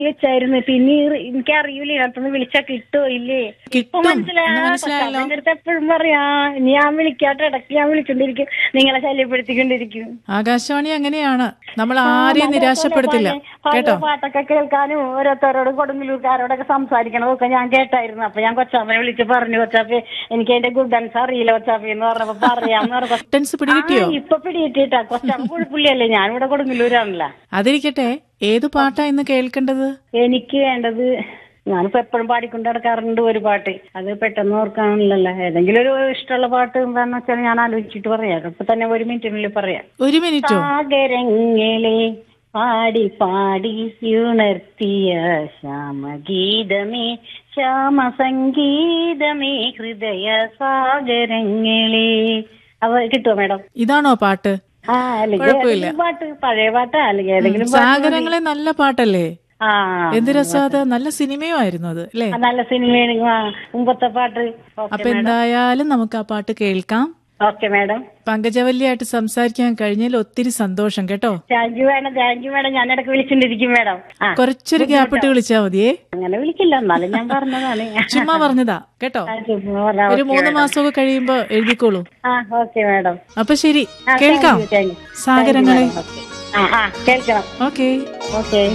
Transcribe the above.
വെച്ചായിരുന്നു പിന്നെ ഈ- എനിക്കറിയില്ല ഇതിനകത്തുനിന്ന് വിളിച്ചാ കിട്ടോ ഇല്ലേ ഇപ്പൊ കിട്ടും. മനസ്സിലായോ എന്ന് മനസ്സിലായല്ലോ. എന്റെ അടുത്ത് എപ്പോഴും പറയാ ഇനി ഞാൻ വിളിക്കാട്ടെ ഇടയ്ക്ക് ഞാൻ വിളിച്ചോണ്ടിരിക്കും നിങ്ങളെ ശല്യപ്പെടുത്തിക്കൊണ്ടിരിക്കും ആകാശവാണി അങ്ങനെയാണ് നമ്മൾ ആരെയും നിരാശപ്പെടുത്തില്ല പഴയ കേട്ടോ പാട്ടൊക്കെ കേൾക്കാനും ഓരോരുത്തരോടും കൊടുങ്ങല്ലൂർക്കാരോടൊക്കെ സംസാരിക്കണതൊക്കെ ഞാൻ കേട്ടായിരുന്നു അപ്പൊ ഞാൻ കൊച്ചാപ്പനെ വിളിച്ച് പറഞ്ഞു കൊച്ചാപ്പി എനിക്ക് അതിന്റെ ഗുഡൻസ് അറിയില്ല കൊച്ചാപ്പി എന്ന് പറഞ്ഞപ്പോ പറയാന്ന് പറഞ്ഞപ്പോ ടെൻസ് പിടികിട്ടിയോ ആ, ഇപ്പൊ പിടികിട്ടിട്ടാ കൊച്ചാപ്പ കുഴപ്പമില്ലല്ലേ ഞാനിവിടെ കൊടുങ്ങല്ലൂരാണല്ലോ അതിരിക്കട്ടെ ഏത് പാട്ടാ ഇന്ന് കേൾക്കേണ്ടത് എനിക്ക് വേണ്ടത് ഞാനിപ്പോ എപ്പോഴും പാടിക്കൊണ്ട് നടക്കാറുണ്ട് ഒരു പാട്ട് അത് പെട്ടെന്ന് ഓർക്കാനില്ലല്ലോ ഏതെങ്കിലും ഒരു ഇഷ്ടമുള്ള പാട്ട് എന്താന്ന് വെച്ചാൽ ഞാൻ ആലോചിച്ചിട്ട് പറയാം ഇപ്പൊ തന്നെ ഒരു മിനിറ്റിനുള്ളിൽ പറയാം ഒരു മിനിറ്റോ സാഗരങ്ങളെ പാടി പാടി ഉണർത്തിയ ശ്യാമഗീതമേ ശ്യാമസംഗീതമേ ഹൃദയ സാഗരങ്ങളെ അവ കിട്ടുമോ മാഡം ഇതാണോ പാട്ട് ആ അല്ലെങ്കിൽ കുഴപ്പമില്ല. ഏതെങ്കിലും പാട്ട് പഴയ പാട്ടാ അല്ലെങ്കിൽ ഏതെങ്കിലും പാട്ട് മതി. സാഗരങ്ങളെ നല്ല പാട്ടല്ലേ ആ എന്ത് രസം അത് നല്ല സിനിമയും ആയിരുന്നു അത് അല്ലേ ആ, നല്ല സിനിമയാണ് ആ, മുമ്പത്തെ പാട്ട് അപ്പൊ എന്തായാലും നമുക്ക് ആ പാട്ട് കേൾക്കാം ഓക്കെ മാഡം പങ്കജവല്ലിയായിട്ട് സംസാരിക്കാൻ കഴിഞ്ഞതിൽ ഒത്തിരി സന്തോഷം കേട്ടോ thank you madam thank you madam ഞാൻ ഇടയ്ക്ക് വിളിച്ചിട്ടിരിക്കും മാഡം ആ കുറച്ചൊരു ഗ്യാപ്പിട്ട് വിളിച്ചാ മതിയേ അങ്ങനെ വിളിക്കില്ല എന്നാലും ഞാൻ പറഞ്ഞതാണ് ചുമ്മാ പറഞ്ഞതാ കേട്ടോ ആ, ചുമ്മാ പറഞ്ഞതാ. ഒരു മൂന്ന് മാസമൊക്കെ കഴിയുമ്പോ എഴുതിക്കോളൂ ആ ഓക്കെ മാഡം അപ്പൊ ശരി ആ, കേൾക്കാം താങ്ക് യു, താങ്ക് യു. സാഗരങ്ങളെ ഓക്കെ. ആ ആ കേൾക്കണം ഓക്കേ ഓക്കെ